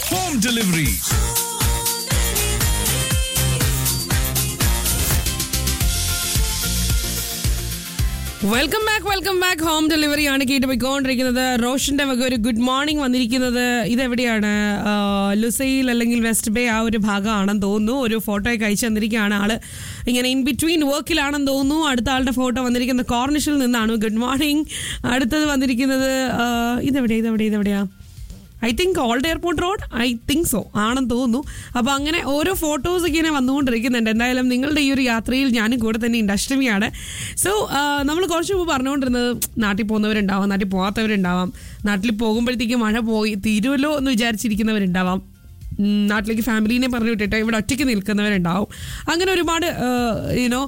home delivery. Welcome back welcome back home delivery ആണ് കേട്ട് പോയിക്കൊണ്ടിരിക്കുന്നത് റോഷന്റെ വക ഒരു ഗുഡ് മോർണിംഗ് വന്നിരിക്കുന്നത് ഇതെവിടെയാണ് ആ, ലുസൈൽ അല്ലെങ്കിൽ വെസ്റ്റ് ബേ ആ ഒരു ഭാഗമാണെന്ന് തോന്നുന്നു ഒരു ഫോട്ടോയൊക്കെ അയച്ചു തന്നിരിക്കുകയാണ് ആള് ഇങ്ങനെ ഇൻ ബിറ്റ്വീൻ വർക്കിലാണെന്ന് തോന്നുന്നു അടുത്ത ആളുടെ ഫോട്ടോ വന്നിരിക്കുന്നത് കോർണിഷിൽ നിന്നാണ് ഗുഡ് മോർണിംഗ് അടുത്തത് വന്നിരിക്കുന്നത് ആ, ഇതെവിടെയാ ഇതെവിടെയാ ഇതെവിടെയാ I think old airport road I think so ആണെന്ന് തോന്നുന്നു അപ്പോൾ അങ്ങനെ ഓരോ ഫോട്ടോസ് ഇങ്ങനെ വന്നുകൊണ്ടിരിക്കുന്നുണ്ട് എന്തായാലും നിങ്ങളുടെ ഈ ഒരു യാത്രയിൽ ഞാനും കൂടെ തന്നെ ഉണ്ട് അഷ്ടമിയാണ് സോ നമ്മൾ കുറച്ച് മുമ്പ് പറഞ്ഞുകൊണ്ടിരുന്നത് നാട്ടിൽ പോകുന്നവരുണ്ടാവാം നാട്ടിൽ പോകാത്തവരുണ്ടാവാം നാട്ടിൽ പോകുമ്പോഴത്തേക്ക് മഴ പോയി തീരുമല്ലോ എന്ന് വിചാരിച്ചിരിക്കുന്നവരുണ്ടാവാം ഉം, നാട്ടിലേക്ക് ഫാമിലീനെ പറഞ്ഞു വിട്ടിട്ട് ഇവിടെ ഒറ്റയ്ക്ക് നിൽക്കുന്നവരുണ്ടാവും അങ്ങനെ ഒരുപാട് യുനോ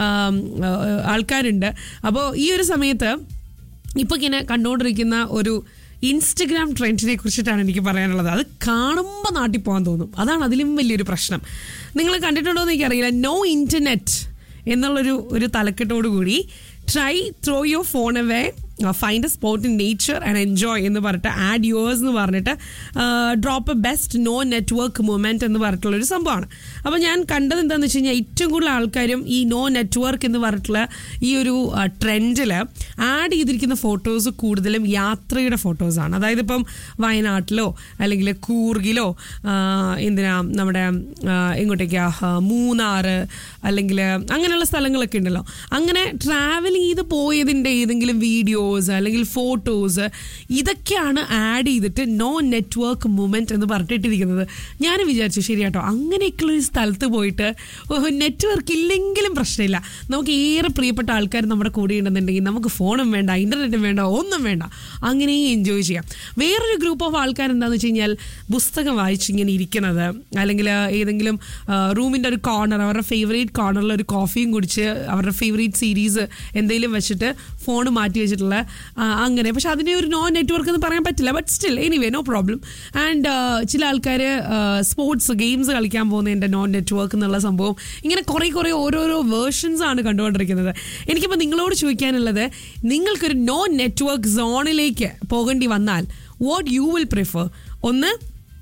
ആൾക്കാരുണ്ട് അപ്പോൾ ഈ ഒരു സമയത്ത് ഇപ്പൊ ഇങ്ങനെ കണ്ടുകൊണ്ടിരിക്കുന്ന ഒരു ഇൻസ്റ്റഗ്രാം ട്രെൻഡിനെ കുറിച്ചിട്ടാണ് എനിക്ക് പറയാനുള്ളത് അത് കാണുമ്പോൾ നാട്ടിൽ പോകാൻ തോന്നും അതാണ് അതിലും വലിയൊരു പ്രശ്നം നിങ്ങൾ കണ്ടിട്ടുണ്ടോ എന്ന് എനിക്കറിയില്ല നോ ഇന്റർനെറ്റ് എന്നുള്ളൊരു ഒരു തലക്കെട്ടോടു കൂടി try throw your phone away find a spot in nature and enjoy എന്ന് പറഞ്ഞിട്ട് ആഡ് യുവേഴ്സ് എന്ന് പറഞ്ഞിട്ട് drop a best no network movement എന്ന് പറഞ്ഞിട്ടുള്ള ഒരു സംഭവമാണ് അപ്പോൾ ഞാൻ കണ്ടത് എന്താണെന്ന് വെച്ച് കഴിഞ്ഞാൽ ഏറ്റവും കൂടുതൽ ആൾക്കാരും ഈ നോ നെറ്റ്വർക്ക് എന്ന് പറഞ്ഞിട്ടുള്ള ഈ ഒരു ട്രെൻഡിൽ ആഡ് ചെയ്തിരിക്കുന്ന ഫോട്ടോസ് കൂടുതലും യാത്രയുടെ ഫോട്ടോസാണ് അതായത് ഇപ്പം വയനാട്ടിലോ അല്ലെങ്കിൽ കൂർഗിലോ ആ, എന്തിനാ നമ്മുടെ ആ, എങ്ങോട്ടേക്കാ ആ, മൂന്നാറ് അല്ലെങ്കിൽ അങ്ങനെയുള്ള സ്ഥലങ്ങളൊക്കെ ഉണ്ടല്ലോ അങ്ങനെ ട്രാവൽ ചെയ്ത് പോയതിൻ്റെ ഏതെങ്കിലും വീഡിയോസ് അല്ലെങ്കിൽ ഫോട്ടോസ് ഇതൊക്കെയാണ് ആഡ് ചെയ്തിട്ട് നോ നെറ്റ്വർക്ക് മൂവ്മെന്റ് എന്ന് പറഞ്ഞിട്ടിരിക്കുന്നത് ഞാൻ വിചാരിച്ചു ശരിയാട്ടോ അങ്ങനെയൊക്കെയുള്ള ഒരു സ്ഥലത്ത് പോയിട്ട് നെറ്റ്വർക്ക് ഇല്ലെങ്കിലും പ്രശ്നമില്ല നമുക്ക് ഏറെ പ്രിയപ്പെട്ട ആൾക്കാർ നമ്മുടെ കൂടെ ഉണ്ടെന്നുണ്ടെങ്കിൽ നമുക്ക് ഫോണും വേണ്ട ഇന്റർനെറ്റും വേണ്ട ഒന്നും വേണ്ട അങ്ങനെ എൻജോയ് ചെയ്യാം വേറൊരു ഗ്രൂപ്പ് ഓഫ് ആൾക്കാർ എന്താണെന്ന് വെച്ച് കഴിഞ്ഞാൽ പുസ്തകം വായിച്ച് ഇങ്ങനെ ഇരിക്കുന്നത് അല്ലെങ്കിൽ ഏതെങ്കിലും റൂമിൻ്റെ ഒരു കോർണർ അവരുടെ ഫേവറേറ്റ് കോർണറിൽ ഒരു കോഫിയും കുടിച്ച് അവരുടെ ഫേവറേറ്റ് സീരീസ് എന്തെങ്കിലും വെച്ചിട്ട് ഫോൺ മാറ്റി വെച്ചിട്ടുള്ള ആ, അങ്ങനെ പക്ഷെ അതിനെ ഒരു നോ നെറ്റ്വർക്ക് എന്ന് പറയാൻ പറ്റില്ല but still anyway no problem and ചില ആൾക്കാർ സ്പോർട്സ് ഗെയിംസ് കളിക്കാൻ പോകുന്നതിൻ്റെ നോൺ നെറ്റ്വർക്ക് എന്നുള്ള സംഭവം ഇങ്ങനെ കുറേ കുറേ ഓരോരോ വേർഷൻസ് ആണ് കണ്ടുകൊണ്ടിരിക്കുന്നത് എനിക്കിപ്പോൾ നിങ്ങളോട് ചോദിക്കാനുള്ളത് നിങ്ങൾക്കൊരു നോ നെറ്റ്വർക്ക് സോണിലേക്ക് പോകേണ്ടി വന്നാൽ വാട്ട് യു വിൽ പ്രിഫർ ഒന്ന്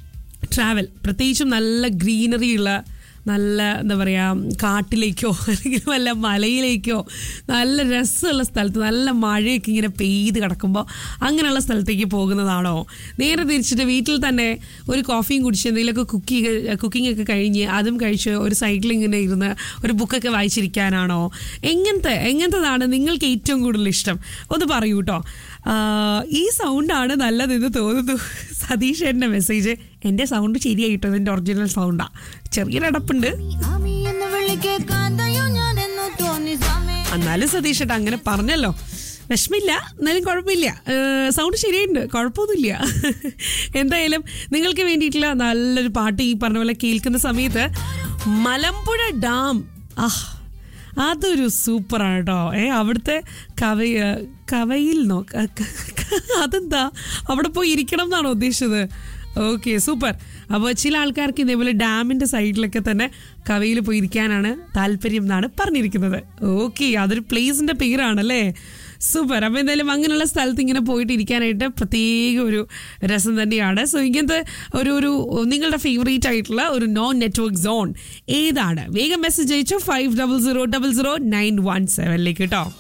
ട്രാവൽ പ്രത്യേകിച്ചും നല്ല ഗ്രീനറി ഉള്ള നല്ല എന്താ പറയുക കാട്ടിലേക്കോ അല്ലെങ്കിൽ വല്ല മലയിലേക്കോ നല്ല രസമുള്ള സ്ഥലത്ത് നല്ല മഴയൊക്കെ ഇങ്ങനെ പെയ്ത് കിടക്കുമ്പോൾ അങ്ങനെയുള്ള സ്ഥലത്തേക്ക് പോകുന്നതാണോ നേരെ തിരിച്ചിട്ട് വീട്ടിൽ തന്നെ ഒരു കോഫിയും കുടിച്ച് എന്തെങ്കിലുമൊക്കെ കുക്കി കുക്കിംഗ് ഒക്കെ കഴിഞ്ഞ് അതും കഴിച്ച് ഒരു സൈഡിൽ ഇങ്ങനെ ഇരുന്ന് ഒരു ബുക്കൊക്കെ വായിച്ചിരിക്കാനാണോ എങ്ങനത്തെ എങ്ങനത്തതാണ് നിങ്ങൾക്ക് ഏറ്റവും കൂടുതൽ ഇഷ്ടം ഒന്ന് പറയൂ കേട്ടോ ഈ സൗണ്ടാണ് നല്ലതെന്ന് തോന്നുന്നു സതീഷ് എൻ്റെ മെസ്സേജ് എൻ്റെ സൗണ്ട് ശരിയായിട്ടോ എൻ്റെ ഒറിജിനൽ സൗണ്ടാ ചെറിയൊരു അടപ്പുണ്ട് ആമി എന്ന് വിളിക്കേക്കാതയോ ഞാനെന്നു തോന്നി സ്വാമി എന്നാലും സതീഷ് ഏട്ടാ അങ്ങനെ പറഞ്ഞല്ലോ വിഷമില്ല എന്നാലും കുഴപ്പമില്ല സൗണ്ട് ശരിയുണ്ട് കുഴപ്പമൊന്നുമില്ല എന്തായാലും നിങ്ങൾക്ക് വേണ്ടിയിട്ടുള്ള നല്ലൊരു പാട്ട് ഈ പറഞ്ഞ പോലെ കേൾക്കുന്ന സമയത്ത് മലമ്പുഴ ഡാം ആഹ് അതൊരു സൂപ്പറാണ് കേട്ടോ ഏ അവിടുത്തെ കവ കവയിൽ നോ ക- ക- അതെന്താ അവിടെ പോയി ഇരിക്കണം എന്നാണോ ഉദ്ദേശിച്ചത് ഓക്കെ സൂപ്പർ അപ്പോൾ ചില ആൾക്കാർക്ക് ഇതേപോലെ ഡാമിൻ്റെ സൈഡിലൊക്കെ തന്നെ കവയിൽ പോയി ഇരിക്കാനാണ് താല്പര്യം എന്നാണ് പറഞ്ഞിരിക്കുന്നത് ഓക്കെ അതൊരു പ്ലേസിൻ്റെ പേരാണല്ലേ സൂപ്പർ അപ്പോൾ എന്തായാലും അങ്ങനെയുള്ള സ്ഥലത്ത് ഇങ്ങനെ പോയിട്ട് ഇരിക്കാനായിട്ട് പ്രത്യേക ഒരു രസം തന്നെയാണ് സോ ഇങ്ങനത്തെ ഒരു ഒരു നിങ്ങളുടെ ഫേവറേറ്റ് ആയിട്ടുള്ള ഒരു നോൺ നെറ്റ്വർക്ക് സോൺ ഏതാണ് വേഗം മെസ്സേജ് അയച്ചോ five double zero double zero nine one സെവനിലേക്ക് കേട്ടോ